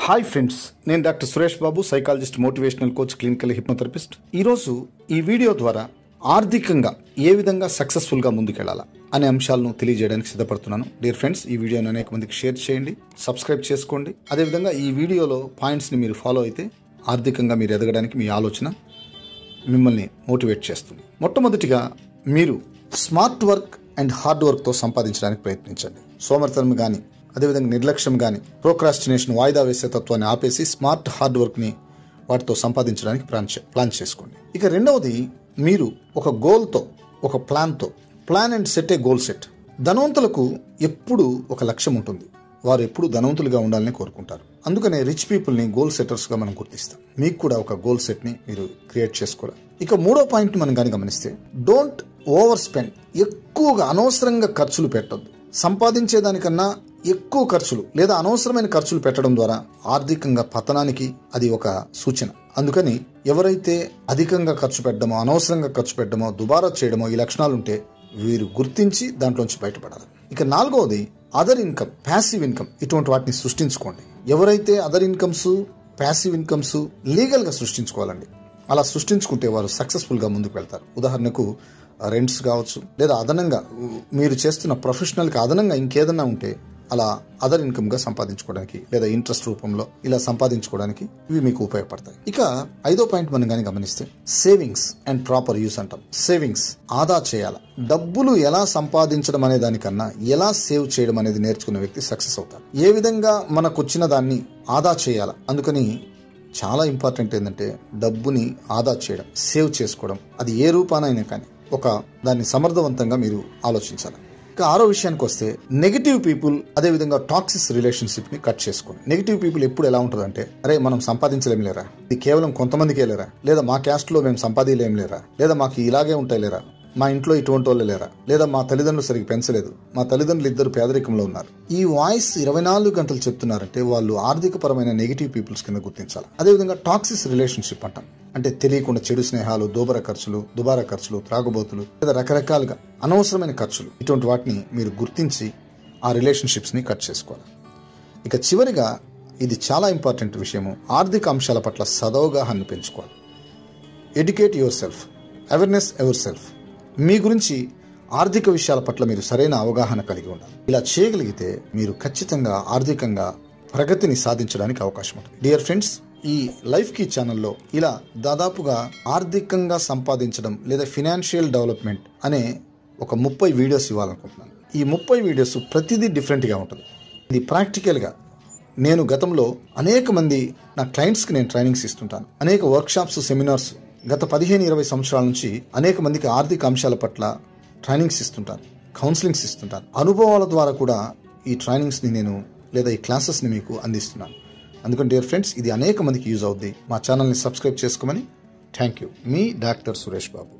hi friends నేను doctor Suresh Babu psychologist motivational coach clinical hypnotherapist ఈరోజు ఈ వీడియో ద్వారా ఆర్థికంగా ఏ విధంగా సక్సెస్ఫుల్గా ముందుకెళ్లాలా అనే అంశాలను తెలియజేయడానికి సిద్ధపడుతున్నాను డియర్ ఫ్రెండ్స్ ఈ వీడియోని అనేక మందికి షేర్ చేయండి సబ్స్క్రైబ్ చేసుకోండి అదేవిధంగా ఈ వీడియోలో పాయింట్స్ని మీరు ఫాలో అయితే ఆర్థికంగా మీరు ఎదగడానికి మీ ఆలోచన మిమ్మల్ని మోటివేట్ చేస్తుంది మొట్టమొదటిగా మీరు స్మార్ట్ వర్క్ అండ్ హార్డ్ వర్క్తో సంపాదించడానికి ప్రయత్నించండి సోమర్థనం కానీ అదేవిధంగా నిర్లక్ష్యం కానీ ప్రోక్రాస్టినేషన్ వాయిదా వేసే తత్వాన్ని ఆపేసి స్మార్ట్ హార్డ్ వర్క్ని వాటితో సంపాదించడానికి ప్లాన్ చే- ప్లాన్ చేసుకోండి ఇక రెండవది మీరు ఒక గోల్తో ఒక ప్లాన్తో plan and set a goal set ధనవంతులకు ఎప్పుడు ఒక లక్ష్యం ఉంటుంది వారు ఎప్పుడు ధనవంతులుగా ఉండాలని కోరుకుంటారు అందుకనే రిచ్ పీపుల్ని గోల్ సెటర్స్గా మనం గుర్తిస్తాం మీకు కూడా ఒక గోల్ సెట్ని మీరు క్రియేట్ చేసుకోవాలి ఇక మూడో పాయింట్ మనం కానీ గమనిస్తే డోంట్ ఓవర్ స్పెండ్ ఎక్కువగా అనవసరంగా ఖర్చులు పెట్టొద్దు సంపాదించేదానికన్నా ఎక్కువ ఖర్చులు లేదా అనవసరమైన ఖర్చులు పెట్టడం ద్వారా ఆర్థికంగా పతనానికి అది ఒక సూచన అందుకని ఎవరైతే అధికంగా ఖర్చు పెట్టడమో అనవసరంగా ఖర్చు పెట్టడమో దుబారా చేయడమో ఈ లక్షణాలు ఉంటే వీరు గుర్తించి దాంట్లోంచి బయటపడాలి ఇక నాలుగవది అదర్ ఇన్కమ్ ప్యాసివ్ ఇన్కమ్ ఇటువంటి వాటిని సృష్టించుకోండి ఎవరైతే other incomes passive incomes legal గా సృష్టించుకోవాలండి అలా సృష్టించుకుంటే వారు సక్సెస్ఫుల్ గా ముందుకు వెళ్తారు ఉదాహరణకు రెంట్స్ కావచ్చు లేదా అదనంగా ఉ- మీరు చేస్తున్న ప్రొఫెషనల్ కి అదనంగా ఇంకేదన్నా ఉంటే అలా అదర్ ఇన్కమ్ గా సంపాదించుకోవడానికి లేదా ఇంట్రెస్ట్ రూపంలో ఇలా సంపాదించుకోవడానికి ఇవి మీకు ఉపయోగపడతాయి ఇక ఐదో పాయింట్ మనం కానీ గమనిస్తే సేవింగ్స్ అండ్ ప్రాపర్ యూస్ అంటాం సేవింగ్స్ ఆదా చేయాలి డబ్బులు ఎలా సంపాదించడం అనే దానికన్నా ఎలా సేవ్ చేయడం అనేది నేర్చుకున్న వ్యక్తి సక్సెస్ అవుతారు ఏ విధంగా మనకు వచ్చిన దాన్ని ఆదా చేయాలి అందుకని చాలా ఇంపార్టెంట్ ఏంటంటే డబ్బుని ఆదా చేయడం సేవ్ చేసుకోవడం అది ఏ రూపానైనా కానీ ఒక దాన్ని సమర్థవంతంగా మీరు ఆలోచించాలి ఇక ఆరో విషయానికి వస్తే నెగిటివ్ పీపుల్ అదే విధంగా టాక్సిస్ రిలేషన్షిప్ ని కట్ చేసుకోండి నెగిటివ్ పీపుల్ ఎప్పుడు ఎలా ఉంటుందంటే అరే మనం సంపాదించలేం లేరా ఇది కేవలం కొంతమందికే లేరా లేదా మా క్యాస్ట్ లో మేము సంపాదించలేం లేరా లేదా మాకు ఇలాగే ఉంటాయి లేరా మా ఇంట్లో ఇటువంటి వాళ్ళు లేరా లేదా మా తల్లిదండ్రులు సరిగ్గా పెంచలేదు మా తల్లిదండ్రులు ఇద్దరు పేదరికంలో ఉన్నారు ఈ వాయిస్ ఇరవై నాలుగు గంటలు చెప్తున్నారంటే వాళ్ళు ఆర్థిక పరమైన నెగిటివ్ పీపుల్స్ కింద గుర్తించాలి అదేవిధంగా టాక్సిస్ రిలేషన్షిప్ అంటాం అంటే తెలియకుండా చెడు స్నేహాలు దోబర ఖర్చులు దుబారా ఖర్చులు త్రాగుబోతులు లేదా రకరకాలుగా అనవసరమైన ఖర్చులు ఇటువంటి వాటిని మీరు గుర్తించి ఆ రిలేషన్షిప్స్ ని కట్ చేసుకోవాలి ఇక చివరిగా ఇది చాలా ఇంపార్టెంట్ విషయము ఆర్థిక అంశాల పట్ల సదవగాహాన్ని పెంచుకోవాలి educate yourself awareness ever self మీ గురించి ఆర్థిక విషయాల పట్ల మీరు సరైన అవగాహన కలిగి ఉండాలి ఇలా చేయగలిగితే మీరు ఖచ్చితంగా ఆర్థికంగా ప్రగతిని సాధించడానికి అవకాశం ఉంటుంది డియర్ ఫ్రెండ్స్ ఈ లైఫ్ కీ ఛానల్లో ఇలా దాదాపుగా ఆర్థికంగా సంపాదించడం లేదా ఫినాన్షియల్ డెవలప్మెంట్ అనే ఒక ముప్పై వీడియోస్ ఇవ్వాలనుకుంటున్నాను ఈ ముప్పై వీడియోస్ ప్రతిదీ డిఫరెంట్గా ఉంటుంది ఇది ప్రాక్టికల్గా నేను గతంలో అనేక మంది నా క్లయింట్స్కి నేను ట్రైనింగ్స్ ఇస్తుంటాను అనేక వర్క్షాప్స్ సెమినార్స్ గత పదిహేను ఇరవై సంవత్సరాల నుంచి అనేక మందికి ఆర్థిక అంశాల పట్ల ట్రైనింగ్స్ ఇస్తుంటాను కౌన్సిలింగ్స్ ఇస్తుంటాను అనుభవాల ద్వారా కూడా ఈ ట్రైనింగ్స్ని నేను లేదా ఈ క్లాసెస్ని మీకు అందిస్తున్నాను అందుకని డియర్ ఫ్రెండ్స్ ఇది అనేక మందికి యూజ్ అవుద్ది మా ఛానల్ని సబ్స్క్రైబ్ చేసుకోమని థ్యాంక్ యూ మీ డాక్టర్ సురేష్ బాబు